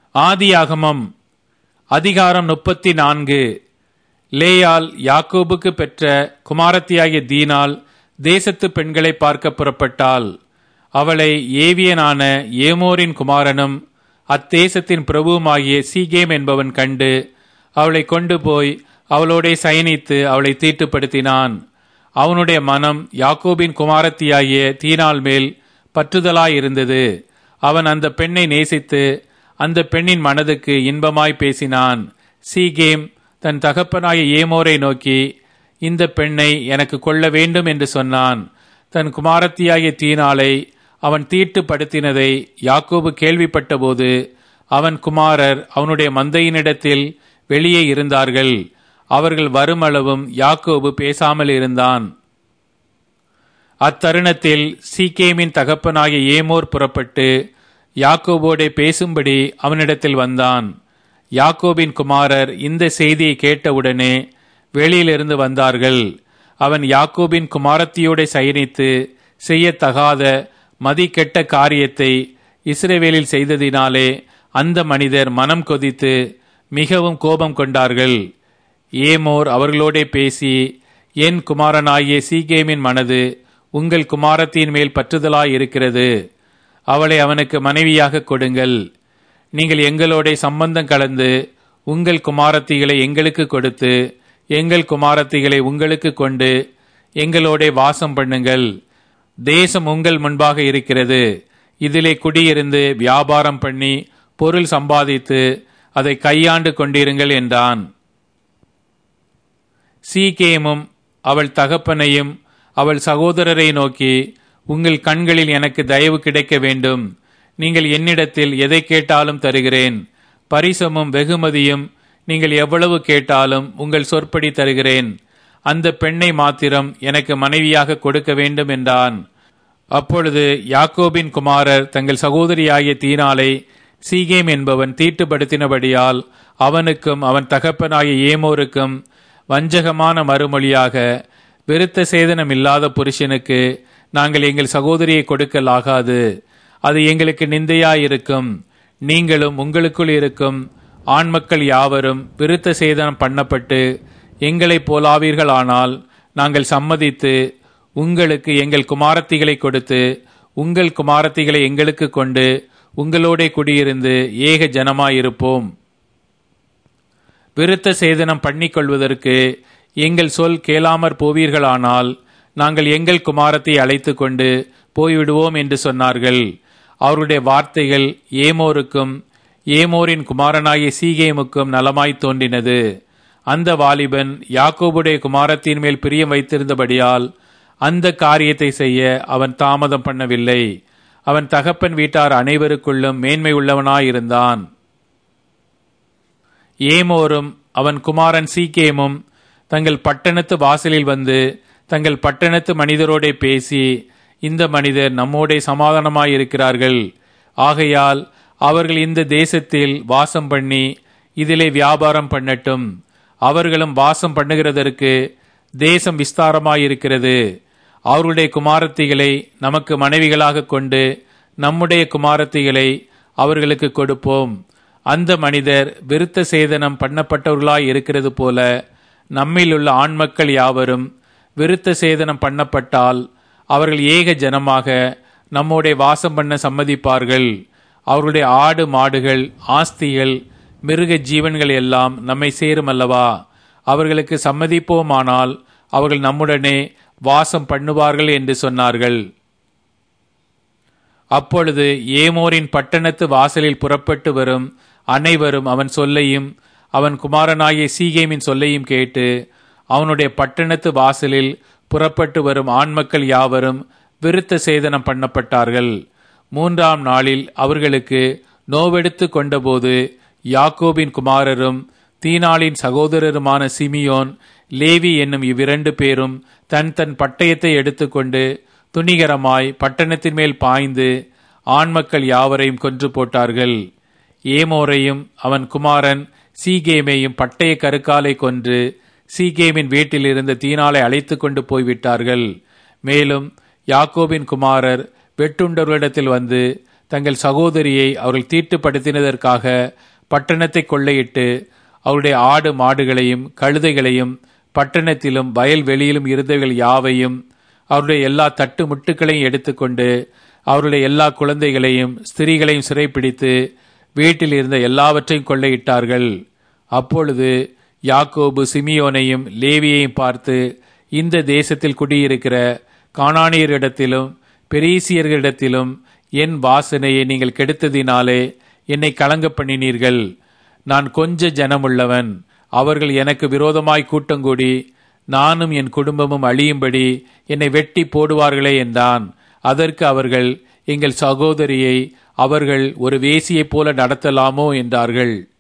ஆதியாகமம் அதிகாரம் முப்பத்தி நான்கு லேயால் யாக்கோபுக்கு பெற்ற குமாரத்தியாகிய தீனாள் தேசத்து பெண்களை பார்க்க புறப்பட்டாள் அவளை ஏவியனான ஏமோரின் குமாரனும் அத்தேசத்தின் பிரபுவுமாகிய சீகேம் என்பவன் கண்டு அவளை கொண்டு போய் அவளோடே சயனித்து அவளை தீட்டுப்படுத்தினான் அவனுடைய மனம் யாக்கோபின் குமாரத்தியாகிய தீனாள் மேல் பற்றுதலாயிருந்தது அவன் அந்த பெண்ணை நேசித்து அந்த பெண்ணின் மனதுக்கு இன்பமாய் பேசினான் சீகேம் தன் தகப்பனாய ஏமோரை நோக்கி இந்த பெண்ணை எனக்கு கொள்ள வேண்டும் என்று சொன்னான் தன் குமாரத்தியாகிய தீனாளை அவன் தீட்டுப்படுத்தினதை யாக்கோபு கேள்விப்பட்டபோது அவன் குமாரர் அவனுடைய மந்தையினிடத்தில் வெளியே இருந்தார்கள் அவர்கள் வருமளவும் யாக்கோபு பேசாமல் இருந்தான் அத்தருணத்தில் சீக்கேமின் தகப்பனாகிய ஏமோர் புறப்பட்டு யாக்கோபோடே பேசும்படி அவனிடத்தில் வந்தான் யாக்கோபின் குமாரர் இந்த செய்தியை கேட்டவுடனே வெளியிலிருந்து வந்தார்கள் அவன் யாக்கோபின் குமாரத்தியோட சயனித்து செய்யத்தகாத மதிக்கெட்ட காரியத்தை இஸ்ரேவேலில் செய்ததினாலே அந்த மனிதர் மனம் கொதித்து மிகவும் கோபம் கொண்டார்கள் ஏமோர் அவர்களோடே பேசி என் குமாரனாகிய சீகேமின் மனது உங்கள் குமாரத்தின் மேல் பற்றுதலாய் இருக்கிறது அவளை அவனுக்கு மனைவியாக கொடுங்கள் நீங்கள் எங்களோட சம்பந்தம் கலந்து உங்கள் குமாரத்திகளை எங்களுக்கு கொடுத்து எங்கள் குமாரத்திகளை உங்களுக்கு கொண்டு எங்களோட வாசம் பண்ணுங்கள் தேசம் உங்கள் முன்பாக இருக்கிறது இதிலே குடியிருந்து வியாபாரம் பண்ணி பொருள் சம்பாதித்து அதை கையாண்டு கொண்டிருங்கள் என்றான் சீகேமும் அவள் தகப்பனையும் அவள் சகோதரரை நோக்கி உங்கள் கண்களில் எனக்கு தயவு கிடைக்க வேண்டும் நீங்கள் என்னிடத்தில் எதை கேட்டாலும் தருகிறேன் பரிசமும் வெகுமதியும் நீங்கள் எவ்வளவு கேட்டாலும் உங்கள் சொற்படி தருகிறேன் அந்த பெண்ணை மாத்திரம் எனக்கு மனைவியாக கொடுக்க வேண்டும் என்றான் அப்பொழுது யாக்கோபின் குமாரர் தங்கள் சகோதரியாகிய தீனாலை சீகேம் என்பவன் தீட்டுப்படுத்தினபடியால் அவனுக்கும் அவன் தகப்பனாகிய ஏமோருக்கும் வஞ்சகமான மறுமொழியாக விருத்த சேதனம் இல்லாத புருஷனுக்கு நாங்கள் எங்கள் சகோதரியை கொடுக்கலாகாது அது எங்களுக்கு நிந்தையாயிருக்கும் நீங்களும் உங்களுக்குள் இருக்கும் ஆண் மக்கள் யாவரும் விருத்த சேதனம் பண்ணப்பட்டு எங்களை போலாவீர்களானால் நாங்கள் சம்மதித்து உங்களுக்கு எங்கள் குமாரத்திகளை கொடுத்து உங்கள் குமாரத்திகளை எங்களுக்கு கொண்டு உங்களோட குடியிருந்து ஏக ஜனமாயிருப்போம் விருத்த சேதனம் பண்ணிக்கொள்வதற்கு எங்கள் சொல் கேளாமற் போவீர்களானால் நாங்கள் எங்கள் குமாரத்தை அழைத்து கொண்டு போய்விடுவோம் என்று சொன்னார்கள் அவருடைய வார்த்தைகள் ஏமோருக்கும் ஏமோரின் குமாரனாகிய சீகேமுக்கும் நலமாய் தோன்றினது அந்த வாலிபன் யாக்கோபுடைய குமாரத்தின் மேல் பிரியம் வைத்திருந்தபடியால் அந்த காரியத்தை செய்ய அவன் தாமதம் பண்ணவில்லை அவன் தகப்பன் வீட்டார் அனைவருக்குள்ளும் மேன்மை உள்ளவனாயிருந்தான் ஏமோரும் அவன் குமாரன் சீக்கேமும் தங்கள் பட்டணத்து வாசலில் வந்து தங்கள் பட்டணத்து மனிதரோடே பேசி இந்த மனிதர் நம்மோடே சமாதானமாயிருக்கிறார்கள் ஆகையால் அவர்கள் இந்த தேசத்தில் வாசம் பண்ணி இதிலே வியாபாரம் பண்ணட்டும் அவர்களும் வாசம் பண்ணுகிறதற்கு தேசம் விஸ்தாரமாயிருக்கிறது அவருடைய குமாரத்திகளை நமக்கு மனைவிகளாக கொண்டு நம்முடைய குமாரத்திகளை அவர்களுக்கு கொடுப்போம் அந்த மனிதர் விருத்த சேதனம் பண்ணப்பட்டவர்களாய் இருக்கிறது போல நம்மில் உள்ள ஆண்மக்கள் யாவரும் விருத்த சேதனம் பண்ணப்பட்டால் அவர்கள் ஏக ஜனமாக நம்முடைய வாசம் பண்ண சம்மதிப்பார்கள் அவர்களுடைய ஆடு மாடுகள் ஆஸ்திகள் மிருக ஜீவன்கள் எல்லாம் நம்மை சேரும் அல்லவா அவர்களுக்கு சம்மதிப்போமானால் அவர்கள் நம்முடனே வாசம் பண்ணுவார்கள் என்று சொன்னார்கள் அப்பொழுது ஏமோரின் பட்டணத்து வாசலில் புறப்பட்டு வரும் அனைவரும் அவன் சொல்லையும் அவன் குமாரனாகிய சீகேமின் சொல்லையும் கேட்டு அவனுடைய பட்டணத்து வாசலில் புறப்பட்டு வரும் ஆண்மக்கள் யாவரும் விருத்த சேதனம் பண்ணப்பட்டார்கள் மூன்றாம் நாளில் அவர்களுக்கு நோவெடுத்து கொண்டபோது யாக்கோபின் குமாரரும் தீனாளின் சகோதரருமான சிமியோன் லேவி என்னும் இவ்விரண்டு பேரும் தன் தன் பட்டயத்தை எடுத்துக்கொண்டு துணிகரமாய் பட்டணத்தின் மேல் பாய்ந்து ஆண்மக்கள் யாவரையும் கொன்று போட்டார்கள் ஏமோரையும் அவன் குமாரன் சீகேமையும் பட்டய கருக்காலை கொன்று சீகேமின் வீட்டில் இருந்த தீனாலை அழைத்து கொண்டு போய்விட்டார்கள் மேலும் யாக்கோபின் குமாரர் வெட்டுண்டவர்களிடத்தில் வந்து தங்கள் சகோதரியை அவர்கள் தீட்டுப்படுத்தினதற்காக பட்டணத்தை கொள்ளையிட்டு அவருடைய ஆடு மாடுகளையும் கழுதைகளையும் பட்டணத்திலும் வயல்வெளியிலும் இருந்தவர்கள் யாவையும் அவருடைய எல்லா தட்டு முட்டுகளையும் எடுத்துக்கொண்டு அவருடைய எல்லா குழந்தைகளையும் ஸ்திரீகளையும் சிறைப்பிடித்து வீட்டில் இருந்த எல்லாவற்றையும் கொள்ளையிட்டார்கள் அப்பொழுது யாக்கோபு சிமியோனையும் லேவியையும் பார்த்து இந்த தேசத்தில் குடியிருக்கிற காணானியரிடத்திலும் பெரீசியர்களிடத்திலும் என் வாசனையை நீங்கள் கெடுத்ததினாலே என்னை கலங்க பண்ணினீர்கள் நான் கொஞ்ச ஜனமுள்ளவன் அவர்கள் எனக்கு விரோதமாய் கூட்டங்கூடி நானும் என் குடும்பமும் அழியும்படி என்னை வெட்டி போடுவார்களே என்றான் அதற்கு அவர்கள் எங்கள் சகோதரியை அவர்கள் ஒரு வேசியைப் போல நடத்தலாமோ என்றார்கள்